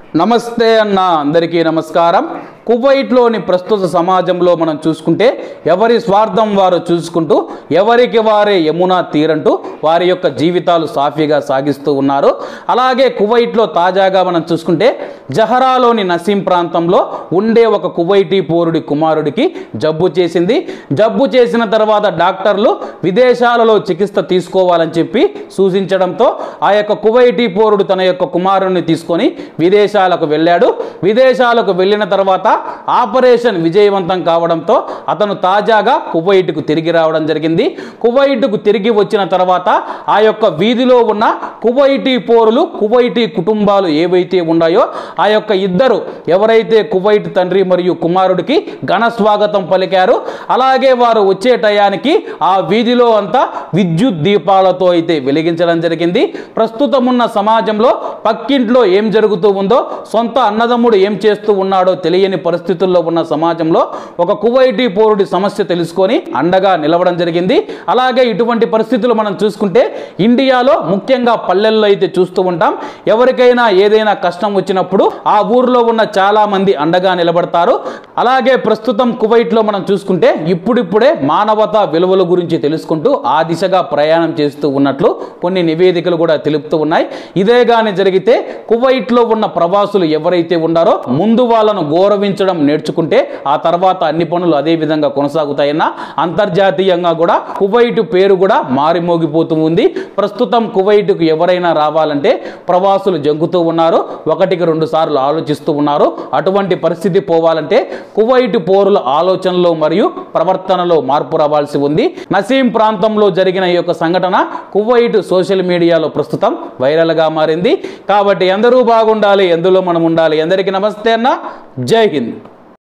నమస్తే అన్న అందరికీ నమస్కారం కువైట్లోని ప్రస్తుత సమాజంలో మనం చూసుకుంటే ఎవరి స్వార్థం వారు చూసుకుంటూ ఎవరికి వారే యమునా తీరంటూ వారి యొక్క జీవితాలు సాఫీగా సాగిస్తూ ఉన్నారు అలాగే కువైట్లో తాజాగా మనం చూసుకుంటే జహరాలోని నసీం ప్రాంతంలో ఉండే ఒక కువైటీ పౌరుడి కుమారుడికి జబ్బు చేసింది జబ్బు చేసిన తర్వాత డాక్టర్లు విదేశాలలో చికిత్స తీసుకోవాలని చెప్పి సూచించడంతో ఆ యొక్క కువైటీ పౌరుడు తన యొక్క కుమారుడిని తీసుకొని విదేశాలకు వెళ్ళాడు విదేశాలకు వెళ్ళిన తర్వాత ఆపరేషన్ విజయవంతం కావడంతో అతను తాజాగా కువైట్కు తిరిగి రావడం జరిగింది కువైట్కు తిరిగి వచ్చిన తర్వాత ఆ యొక్క వీధిలో ఉన్న కువైటీ పోరులు కువైటీ కుటుంబాలు ఏవైతే ఉన్నాయో ఆ యొక్క ఇద్దరు ఎవరైతే కువైట్ తండ్రి మరియు కుమారుడికి ఘన స్వాగతం పలికారు అలాగే వారు వచ్చే టయానికి ఆ వీధిలో అంతా విద్యుత్ దీపాలతో అయితే వెలిగించడం జరిగింది ప్రస్తుతం ఉన్న సమాజంలో పక్కింట్లో ఏం జరుగుతూ ఉందో సొంత అన్నదమ్ముడు ఏం చేస్తూ ఉన్నాడో తెలియని పరిస్థితుల్లో ఉన్న సమాజంలో ఒక కువైటీ పౌరుడి సమస్య తెలుసుకొని అండగా నిలవడం జరిగింది అలాగే ఇటువంటి పరిస్థితులు మనం చూసుకుంటే ఇండియాలో ముఖ్యంగా పల్లెల్లో అయితే చూస్తూ ఉంటాం ఎవరికైనా ఏదైనా కష్టం వచ్చినప్పుడు ఆ ఊర్లో ఉన్న చాలా మంది అండగా నిలబడతారు అలాగే ప్రస్తుతం కువైట్లో మనం చూసుకుంటే ఇప్పుడిప్పుడే మానవతా విలువల గురించి తెలుసుకుంటూ ఆ దిశగా ప్రయాణం చేస్తూ ఉన్నట్లు కొన్ని నివేదికలు కూడా తెలుపుతూ ఉన్నాయి ఇదే గాని జరిగితే కువైట్లో ఉన్న ప్రవాసులు ఎవరైతే ఉన్నారో ముందు వాళ్ళను గౌరవించడం నేర్చుకుంటే ఆ తర్వాత అన్ని పనులు అదే విధంగా కొనసాగుతాయన్న అంతర్జాతీయంగా కూడా కువైట్ పేరు కూడా మారిమోగిపోతూ ఉంది ప్రస్తుతం కువైట్కు ఎవరైనా రావాలంటే ప్రవాసులు జంకుతూ ఉన్నారు ఒకటికి రెండు సార్లు ఆలోచిస్తూ ఉన్నారు అటువంటి పరిస్థితి పోవాలంటే కువైట్ పౌరుల ఆలోచనలో మరియు ప్రవర్తనలో మార్పు రావాల్సి ఉంది నసీం ప్రాంతంలో జరిగిన ఈ యొక్క సంఘటన కువైట్ సోషల్ మీడియాలో ప్రస్తుతం వైరల్గా మారింది కాబట్టి అందరూ బాగుండాలి ఎందులో మనం ఉండాలి అందరికీ నమస్తే అన్న జై హింద్